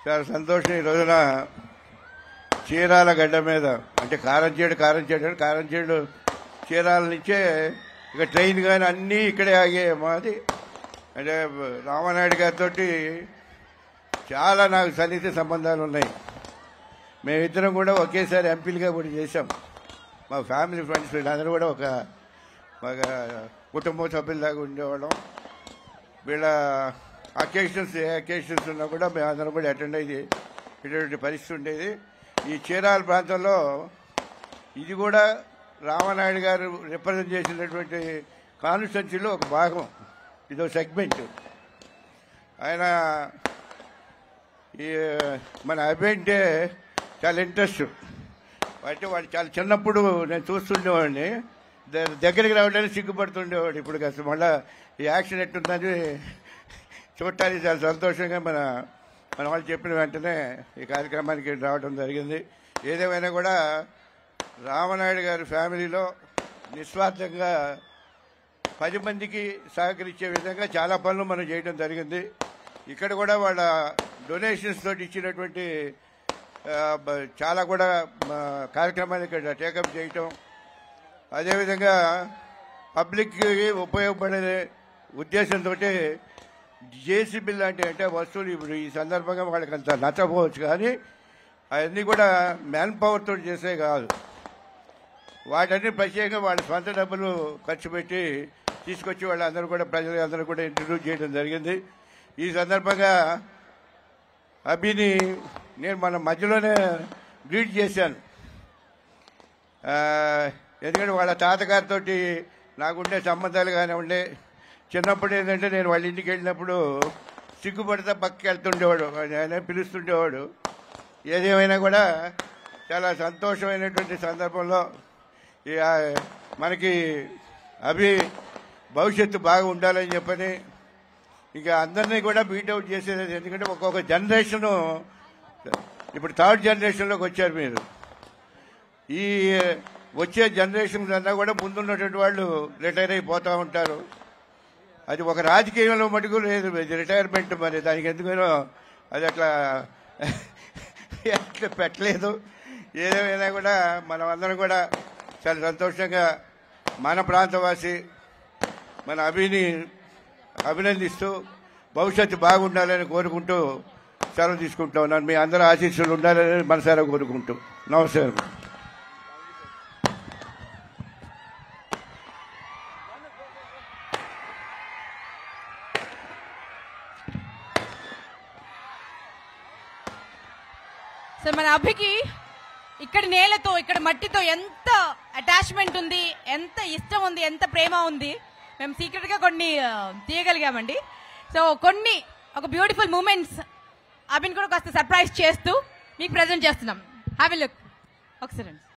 చాలా సంతోషం ఈ రోజున చీరాల గడ్డ మీద అంటే కారంచేడు కారంచేడు అంటే కారంచేడు చీరాల నుంచే ఇక ట్రైన్ కానీ అన్నీ ఇక్కడే ఆగే మాది అంటే రామనాయుడు గారితో చాలా నాకు సన్నిహిత సంబంధాలు ఉన్నాయి మేమిద్దరం కూడా ఒకేసారి ఎంపీలుగా కూడా చేశాం మా ఫ్యామిలీ ఫ్రెండ్స్ వీళ్ళందరూ కూడా ఒక ఒక కుటుంబ సభ్యుల్లాగా ఉండేవాళ్ళం వీళ్ళ అకేషన్స్ ఏ అకేషన్స్ ఉన్నా కూడా మేము అందరం కూడా అటెండ్ అయ్యి ఇటువంటి పరిస్థితి ఉండేది ఈ చీరాల ప్రాంతంలో ఇది కూడా రామనాయుడు గారు రిప్రజెంట్ చేసినటువంటి కాన్స్టిట్యున్సీలో ఒక భాగం ఇదో సెగ్మెంట్ ఆయన ఈ మన అభి అంటే చాలా ఇంట్రెస్ట్ అంటే వాడు చాలా చిన్నప్పుడు నేను చూస్తుండేవాడిని ద- దగ్గరికి రావడానికి సిగ్గుపడుతుండేవాడు ఇప్పుడు కాస్త మళ్ళా ఈ యాక్షన్ ఎట్టుందని చూడటానికి చాలా సంతోషంగా మన మన వాళ్ళు చెప్పిన వెంటనే ఈ కార్యక్రమానికి రావడం జరిగింది ఏదేమైనా కూడా రామనాయుడు గారి ఫ్యామిలీలో నిస్వార్థంగా పది మందికి సహకరించే విధంగా చాలా పనులు మనం చేయడం జరిగింది ఇక్కడ కూడా వాళ్ళ డొనేషన్స్ తోటి ఇచ్చినటువంటి ఆ, బ- చాలా కూడా మా కార్యక్రమాలు ఇక్కడ టేకప్ చేయటం అదేవిధంగా పబ్లిక్కి ఉపయోగపడే ఉద్దేశంతో జేసీబీ లాంటి అంటే వస్తువులు ఇప్పుడు ఈ సందర్భంగా వాళ్ళకి అంత నచ్చపోవచ్చు కానీ అవన్నీ కూడా మ్యాన్ పవర్ తోటి చేసే కాదు వాటన్ని ప్రత్యేకంగా వాళ్ళ సొంత డబ్బులు ఖర్చు పెట్టి తీసుకొచ్చి వాళ్ళందరూ కూడా ప్రజలందరూ కూడా ఇంట్రడ్యూస్ చేయడం జరిగింది ఈ సందర్భంగా అభిని నేను మన మధ్యలోనే గ్రీట్ చేశాను ఆ, ఎందుకంటే వాళ్ళ తాతగారితో నాకుండే సంబంధాలు కానివ్వండి చిన్నప్పుడు ఏంటంటే నేను వాళ్ళ ఇంటికి వెళ్ళినప్పుడు సిగ్గుపడితే పక్కకి వెళ్తుండేవాడు ఆయన పిలుస్తుండేవాడు ఏదేమైనా కూడా చాలా సంతోషమైనటువంటి సందర్భంలో ఈ, ఆ, మనకి అభి భవిష్యత్తు బాగా ఉండాలని చెప్పని ఇక అందరినీ కూడా బీట్అవుట్ చేసేది ఎందుకంటే ఒక్కొక్క జనరేషను ఇప్పుడు థర్డ్ జనరేషన్లోకి వచ్చారు మీరు ఈ వచ్చే జనరేషన్ అన్నా కూడా ముందున్నటువంటి వాళ్ళు రిటైర్ అయిపోతూ ఉంటారు అది ఒక రాజకీయంలో మటుకు లేదు ఇది రిటైర్మెంట్ మరి దానికి ఎందుకనో అది అట్లా అట్లా పెట్టలేదు ఏదేమైనా కూడా మనం అందరం కూడా చాలా సంతోషంగా మన ప్రాంతవాసి మన అభిని అభినందిస్తూ భవిష్యత్తు బాగుండాలని కోరుకుంటూ సెలవు తీసుకుంటా ఉన్నాను మీ అందరూ ఆశీస్సులు ఉండాలని మనసారా కోరుకుంటూ నమస్కారం సో మన అభికి ఇక్కడ నేలతో ఇక్కడ మట్టితో ఎంత అటాచ్మెంట్ ఉంది ఎంత ఇష్టం ఉంది ఎంత ప్రేమ ఉంది మేము సీక్రెట్ గా కొన్ని ఆ, తీయగలిగామండి సో కొన్ని ఒక బ్యూటిఫుల్ మూమెంట్స్ అభిని కూడా కాస్త సర్ప్రైజ్ చేస్తూ మీకు ప్రజెంట్ చేస్తున్నాం హ్యావ్ లుక్ ఒకసారి